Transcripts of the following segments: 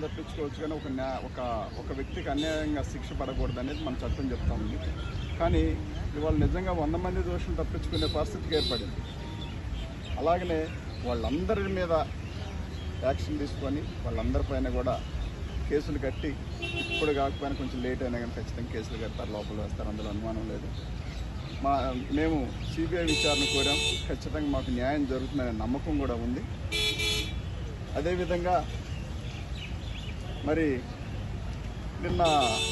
తప్పించుకోవచ్చు కానీ ఒక న్యా ఒక ఒక వ్యక్తికి అన్యాయంగా శిక్ష పడకూడదు అనేది మన చట్టం చెప్తా ఉంది కానీ ఇవాళ నిజంగా వంద మంది దోషులు తప్పించుకునే పరిస్థితికి ఏర్పడింది అలాగనే వాళ్ళందరి మీద యాక్షన్ తీసుకొని వాళ్ళందరిపైన కూడా కేసులు కట్టి ఇప్పుడు కాకపోయినా కొంచెం లేట్ అయినా కానీ ఖచ్చితంగా కేసులు కడతారు లోపల వేస్తారు అందులో అనుమానం లేదు మా మేము సిబిఐ విచారణ కోరాం ఖచ్చితంగా మాకు న్యాయం జరుగుతుందనే నమ్మకం కూడా ఉంది అదేవిధంగా మరి నిన్న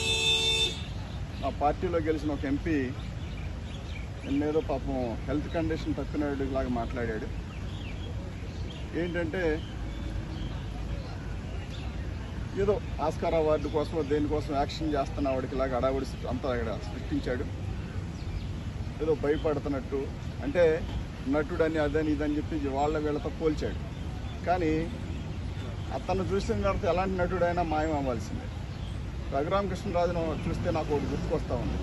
మా పార్టీలో గెలిచిన ఒక ఎంపీ నిన్నేదో పాపం హెల్త్ కండిషన్ తప్పినాడు లాగా మాట్లాడాడు ఏంటంటే ఏదో ఆస్కార్ అవార్డు కోసం దేనికోసం యాక్షన్ చేస్తున్న వాడికి లాగా అడావుడి అంతా ఇక్కడ సృష్టించాడు ఏదో భయపడుతున్నట్టు అంటే నటుడని అదని ఇదని చెప్పి వాళ్ళ వీళ్ళతో పోల్చాడు కానీ అతను చూసిన తర్వాత ఎలాంటి నటుడైనా మాయం అవ్వాల్సిందే రఘురామకృష్ణరాజును చూస్తే నాకు ఒకటి గుర్తుకొస్తా ఉంది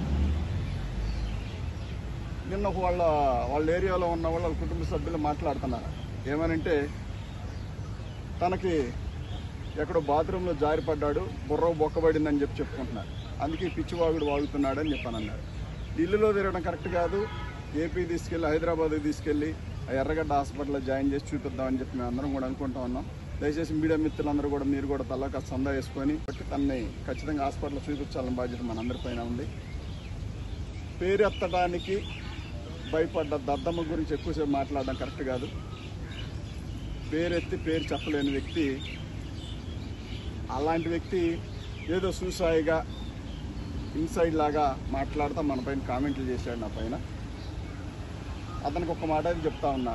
నిన్న ఒక వాళ్ళ వాళ్ళ ఏరియాలో ఉన్న వాళ్ళ కుటుంబ సభ్యులు మాట్లాడుతున్నారు ఏమనంటే తనకి ఎక్కడో బాత్రూంలో జారిపడ్డాడు బుర్ర బొక్కబడిందని చెప్పి చెప్పుకుంటున్నారు అందుకే పిచ్చివాగుడు వాగుతున్నాడు అని చెప్పాను అన్నాడు ఢిల్లీలో తిరగడం కరెక్ట్ కాదు ఏపీ తీసుకెళ్ళి హైదరాబాద్ తీసుకెళ్ళి ఆ ఎర్రగడ్డ హాస్పిటల్లో జాయిన్ చేసి చూపిద్దామని చెప్పి మేము అందరం కూడా అనుకుంటా ఉన్నాం దయచేసి మీడియా మిత్రులందరూ కూడా మీరు కూడా తలక సందా వేసుకొని బట్టి తనని ఖచ్చితంగా హాస్పిటల్లో చూపించాలని బాధ్యత మనందరిపైన ఉంది పేరెత్తడానికి భయపడ్డ దద్దమ్మ గురించి ఎక్కువసేపు మాట్లాడడం కరెక్ట్ కాదు పేరెత్తి పేరు చెప్పలేని వ్యక్తి అలాంటి వ్యక్తి ఏదో సూసాయిగా ఇన్సైడ్ లాగా మాట్లాడుతూ మన పైన కామెంట్లు చేశాడు నా పైన అతనికి ఒక మాట అయితే చెప్తా ఉన్నా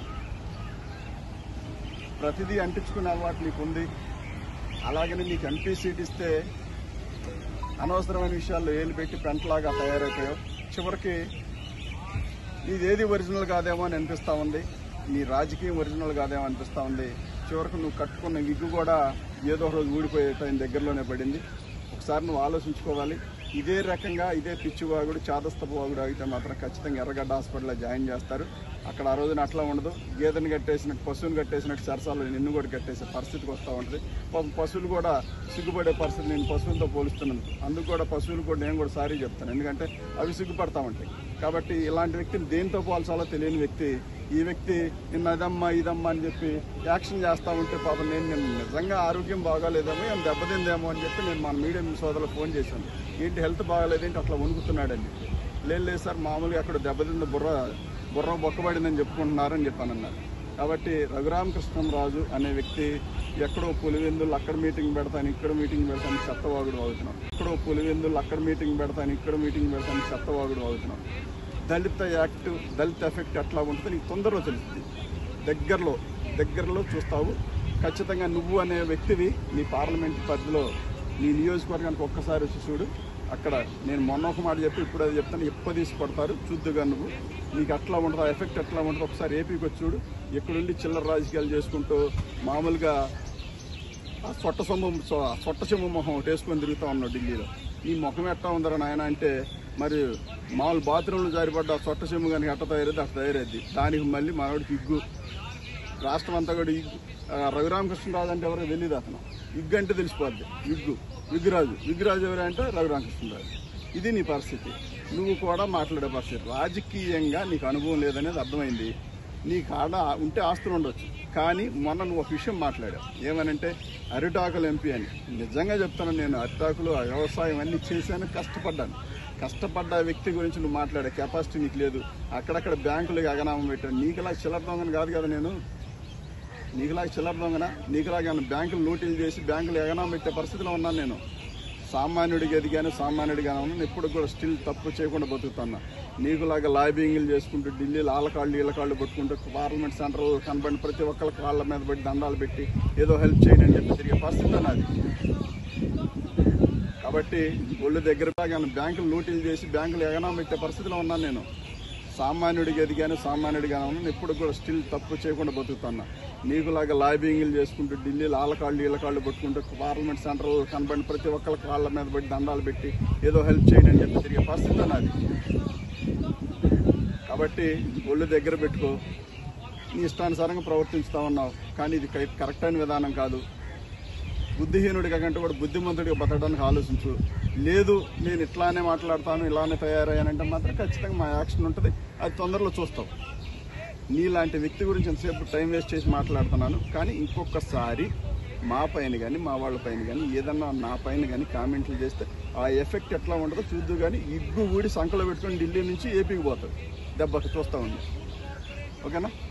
ప్రతిదీ అంటించుకునే అలవాటు నీకు ఉంది అలాగని నీకు ఎంపీ సీట్ ఇస్తే అనవసరమైన విషయాల్లో ఏలు పెట్టి పెంటలాగా తయారైపోయావు చివరికి నీదేది ఒరిజినల్ కాదేమో అని అనిపిస్తూ ఉంది నీ రాజకీయం ఒరిజినల్ కాదేమో అనిపిస్తూ ఉంది చివరికి నువ్వు కట్టుకున్న విగ్గు కూడా ఏదో ఒక రోజు ఊడిపోయే టైం దగ్గరలోనే పడింది ఒకసారి నువ్వు ఆలోచించుకోవాలి ఇదే రకంగా ఇదే పిచ్చివాగుడు చాదస్తపు వాగుడు అయితే మాత్రం ఖచ్చితంగా ఎర్రగడ్డ హాస్పిటల్లో జాయిన్ చేస్తారు అక్కడ ఆ రోజున అట్లా ఉండదు గేదెని కట్టేసినట్టు పశువుని కట్టేసినట్టు సరసాలు నిన్ను కూడా కట్టేసే పరిస్థితికి వస్తూ ఉంటుంది పాపం పశువులు కూడా సిగ్గుపడే పరిస్థితి నేను పశువులతో పోలుస్తున్నాను అందుకు కూడా పశువులు కూడా నేను కూడా సారీ చెప్తాను ఎందుకంటే అవి సిగ్గుపడతా ఉంటాయి కాబట్టి ఇలాంటి వ్యక్తిని దేంతో పోల్చాలో తెలియని వ్యక్తి ఈ వ్యక్తి నిన్న అదమ్మా ఇదమ్మా అని చెప్పి యాక్షన్ చేస్తా ఉంటే పాపం నేను నేను నిజంగా ఆరోగ్యం బాగాలేదేమో ఏం దెబ్బతిందేమో అని చెప్పి నేను మన మీడియం సోదరులకు ఫోన్ చేశాను ఏంటి హెల్త్ బాగాలేదేంటి అట్లా వణుకుతున్నాడని లేదు లేదు సార్ మామూలుగా అక్కడ దెబ్బతింది బుర్ర బుర్ర బొక్కబడిందని చెప్పుకుంటున్నారని చెప్పాను అన్నారు కాబట్టి రఘురామకృష్ణరాజు అనే వ్యక్తి ఎక్కడో పులివెందులు అక్కడ మీటింగ్ పెడతాను ఇక్కడ మీటింగ్ పెడతాను చెత్తవాగుడు అవుతున్నాం ఎక్కడో పులివెందులు అక్కడ మీటింగ్ పెడతాను ఇక్కడ మీటింగ్ పెడతాను చెత్తవాగుడు అవుతున్నాం దళిత యాక్ట్ దళిత ఎఫెక్ట్ ఎట్లా ఉంటుందో నీకు తొందరలో తెలుస్తుంది దగ్గరలో దగ్గరలో చూస్తావు ఖచ్చితంగా నువ్వు అనే వ్యక్తివి నీ పార్లమెంట్ పరిధిలో నీ నియోజకవర్గానికి ఒక్కసారి వచ్చి చూడు అక్కడ నేను మొన్న ఒక మాట చెప్పి ఇప్పుడు అది చెప్తాను ఎప్ప తీసి కొడతారు చూద్దుగా నువ్వు నీకు అట్లా ఉంటుంది ఆ ఎఫెక్ట్ ఎట్లా ఉంటుంది ఒకసారి ఏపీకి వచ్చి చూడు ఎక్కడుండి చిల్లర రాజకీయాలు చేసుకుంటూ మామూలుగా ఆ సొట్ట సొమ్ము సొ- సొట్ట చెమ్ము మొహం ఒకటి వేసుకొని తిరుగుతా ఉన్నావు ఢిల్లీలో ఈ ముఖం ఎట్టా ఉందరా నాయన అంటే మరి మామూలు బాత్రూంలో జారిపడ్డ ఆ సొట్ట చెమ్ము కానీ ఎట్ట తయారైద్ది అట్ట తయారైద్ది దానికి మళ్ళీ మనోడికి ఇగ్గు రాష్ట్రం అంతా కూడా ఇగ్గు ఆ, రఘురామకృష్ణరాజు అంటే ఎవరో తెలియదు అతను ఇగ్గు అంటే తెలిసిపోద్ది విగ్గు విగ్గురాజు విగ్గురాజు ఎవరు అంటే రఘురామకృష్ణరాజు ఇది నీ పరిస్థితి నువ్వు కూడా మాట్లాడే పరిస్థితి రాజకీయంగా నీకు అనుభవం లేదనేది అర్థమైంది నీ కాడ ఉంటే ఆస్తులు ఉండొచ్చు కానీ మొన్న నువ్వు ఒక విషయం మాట్లాడావు ఏమనంటే అరిటాకులు ఎంపీ అని నిజంగా చెప్తాను నేను అరిటాకులు ఆ వ్యవసాయం అన్ని చేశాను కష్టపడ్డాను కష్టపడ్డ వ్యక్తి గురించి నువ్వు మాట్లాడే కెపాసిటీ నీకు లేదు అక్కడక్కడ బ్యాంకులకు అగనామం పెట్టాను నీకులా చిల్లర దొంగని కాదు కదా నేను నీకులాగా చిల్లర దొంగన నీకులాగా బ్యాంకులు లూటీలు చేసి బ్యాంకులు ఎగనామం పెట్టే పరిస్థితిలో ఉన్నాను నేను సామాన్యుడికి ఎదిగాను సామాన్యుడిగా ఉన్నాను ఎప్పుడు కూడా స్టిల్ తప్పు చేయకుండా బతుకుతున్నా నీకులాగా లాబింగ్లు చేసుకుంటూ ఢిల్లీలో ఆళ్ళ కాళ్ళు వీళ్ళ కాళ్ళు పట్టుకుంటూ పార్లమెంట్ సెంటర్ కనబడి ప్రతి ఒక్కళ్ళ కాళ్ళ మీద పెట్టి దండాలు పెట్టి ఏదో హెల్ప్ చేయండి అని చెప్పి తిరిగే పరిస్థితి నాది కాబట్టి ఒళ్ళు దగ్గర కానీ బ్యాంకులు లూటీలు చేసి బ్యాంకులు ఎగనామం పెట్టే పరిస్థితిలో ఉన్నాను నేను సామాన్యుడికి ఎదిగాను సామాన్యుడిగా ఉన్నాను ఎప్పుడు కూడా స్టిల్ తప్పు చేయకుండా బతుకుతున్నా నీకులాగా లాబింగ్లు చేసుకుంటూ ఢిల్లీలో ఆళ్ళ కాళ్ళు వీళ్ళ కాళ్ళు పట్టుకుంటూ పార్లమెంట్ సెంటర్ కనబడి ప్రతి ఒక్కళ్ళ కాళ్ళ మీద పెట్టి దండాలు పెట్టి ఏదో హెల్ప్ చేయండి అని చెప్పి తిరిగే పరిస్థితి నాది కాబట్టి ఒళ్ళు దగ్గర పెట్టుకో నీ ఇష్టానుసారంగా ప్రవర్తించుతా ఉన్నావు కానీ ఇది కరెక్ట్ అయిన విధానం కాదు బుద్ధిహీనుడిగా కంటే కూడా బుద్ధిమంతుడిగా బతకడానికి ఆలోచించు లేదు నేను ఇట్లానే మాట్లాడతాను ఇలానే తయారయ్యానంటే మాత్రం ఖచ్చితంగా మా యాక్షన్ ఉంటుంది అది తొందరలో చూస్తాం నీలాంటి వ్యక్తి గురించి ఎంతసేపు టైం వేస్ట్ చేసి మాట్లాడుతున్నాను కానీ ఇంకొకసారి మా పైన కానీ మా వాళ్ళ పైన కానీ ఏదన్నా నా పైన కానీ కామెంట్లు చేస్తే ఆ ఎఫెక్ట్ ఎట్లా ఉంటుందో చూద్దు కానీ ఇగ్గు ఊడి సంకలో పెట్టుకొని ఢిల్లీ నుంచి ఏపీకి పోతుంది దెబ్బకి చూస్తా ఉంది ఓకేనా